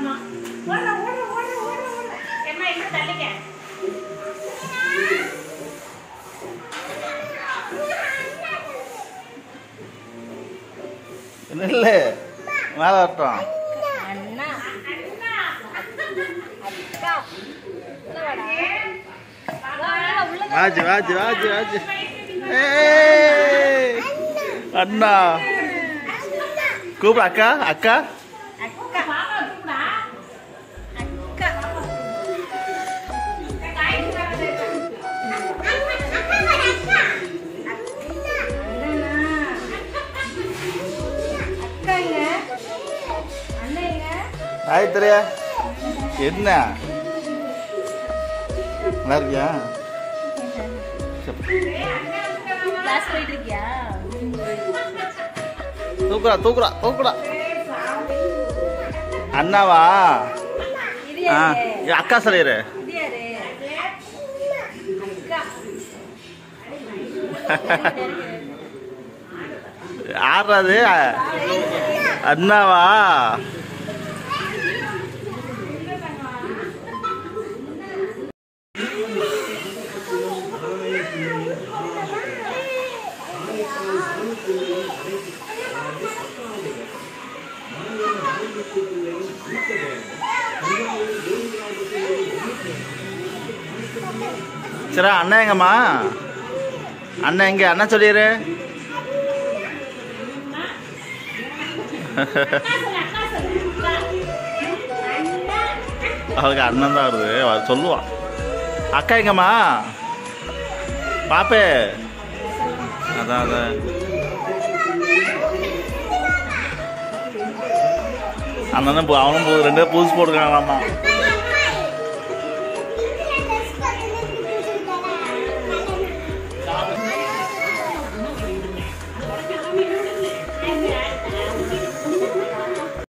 ஆமா ஓடுற ஓடுற ஓடுற ஓடுற ஓடுற ஏம்மா இன்னும் தள்ளிக்க இன்னும் இல்லை மேலே வரட்டும் அண்ணா அண்ணா அக்கா வாஜி வாஜி வாஜி வாஜி ஏய் அண்ணா கூப்பிடு அக்கா அக்கா அக்கா பாப்பா கூப்பிடா அக்கா காய்ச்சி வரது அக்காங்க அண்ணங்க ஹாய் தெரியா என்ன நல்லா இருக்கியா சரி. கிளாஸ் போயிட்டு இருக்கியா தூக்குறா தூக்குறா தூக்குறா அண்ணாவா இது ஆ யாரு? ஏ, அக்கா சொல்லிடு இது யாரு? அக்கா ஆடுறது அண்ணாவா சரி அண்ணன் எங்கம்மா அண்ணன் எங்க அண்ணன் சொல்லிடு அவளுக்கு அண்ணன் தான் வருது அவ சொல்லுவான் அக்கா எங்கம்மா பாப்பே அதான் அதான் அண்ணனும் பு- அவனும் பு- ரெண்டு பேரும் புதுசு போட்டுருக்காங்களாம்மா